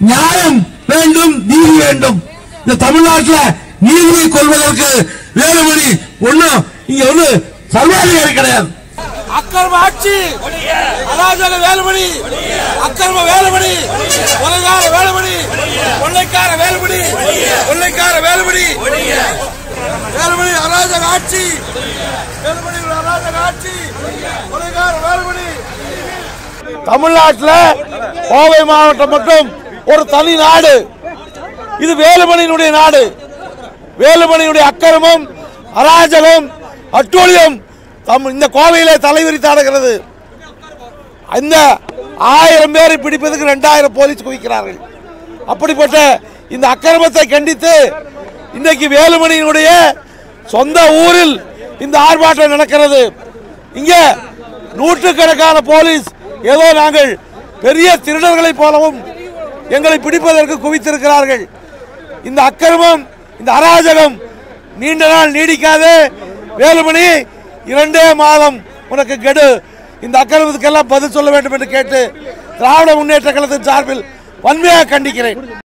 நியாயம் வேண்டும் நீதி வேண்டும் இந்த தமிழ்நாட்டில் நீதியை கொள்வதற்கு வேலுமணி ஒண்ணும் இங்க ஒண்ணு சர்வாதிகாரி கிடையாது அக்கிரம ஆட்சி அராஜக வேலுமணி அக்கிரம வேலுமணி கொலைகார வேலுமணி கொள்ளைக்கார வேலுமணி கொள்ளைக்கார வேலுமணி வேலுமணி அராஜக ஆட்சி வேலுமணி ஒரு அராஜக ஆட்சி கொலைகார வேலுமணி தமிழ்நாட்டில் கோவை மாவட்டம் மட்டும் ஒரு தனி நாடு இது வேலுமணியினுடைய நாடு வேலுமணியுடைய அக்கிரமம் அராஜகம் அட்டூழியம் தம் இந்த கோவையிலே தலைவிரித்தாடுகிறது இந்த ஆயிரம் பேரை பிடிப்பதற்கு ரெண்டாயிரம் போலீஸ் குவிக்கிறார்கள் அப்படிப்பட்ட இந்த அக்கிரமத்தை கண்டித்து இன்றைக்கு வேலுமணியினுடைய சொந்த ஊரில் இந்த ஆர்ப்பாட்டம் நடக்கிறது இங்க நூற்றுக்கணக்கான போலீஸ் ஏதோ நாங்கள் பெரிய திருடர்களைப் போலவும் எங்களை பிடிப்பதற்கு குவித்திருக்கிறார்கள் இந்த அக்கிரமம் இந்த அராஜகம் நீண்ட நாள் நீடிக்காது வேலுமணி இரண்டே மாதம் உனக்கு கெடு இந்த அக்கிரமத்துக்கெல்லாம் பதில் சொல்ல வேண்டும் என்று கேட்டு திராவிட முன்னேற்ற கழகத்தின் சார்பில் வன்மையாக கண்டிக்கிறேன்